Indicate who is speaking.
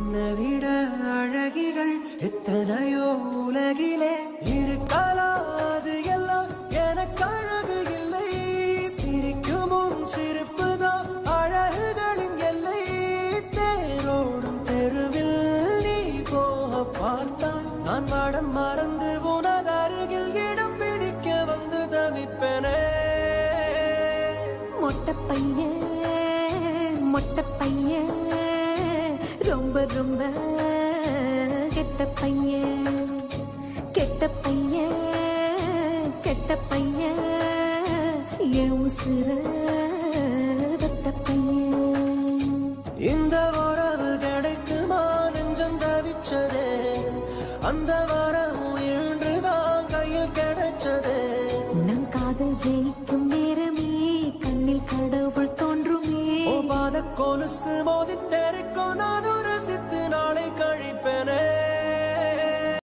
Speaker 1: உன்னை விட அழகிகள் எத்தனையோ உலகிலே இருக்கலாம் அது எல்லாம் எனக்கு அழகு இல்லை சிரிக்கும் உன் சிரிப்புதான் அழகுகளின் எல்லை தேரோடும் தெருவில் நீ போக பார்த்தால் நான் மடம் மறந்து உனது அருகில் இடம் பிடிக்க வந்து தவிப்பனே
Speaker 2: மொட்டை பையன் மொட்டை பையன் ரொம்ப ரொம்ப கெட்ட பையன் கெட்ட பையன் கெட்ட பையன் என் உசுர வெட்ட பையன்
Speaker 1: இந்த உறவு கிடைக்குமா நெஞ்சம் தவிச்சதே அந்த வரம் இன்றுதான் கையில் கிடைச்சதே
Speaker 2: நம் காதல் ஜெயிக்கும் நேரமே கண்ணில் கடவுள் தோன்றுமே
Speaker 1: ஓ பாத கொலுசு மோதித்தே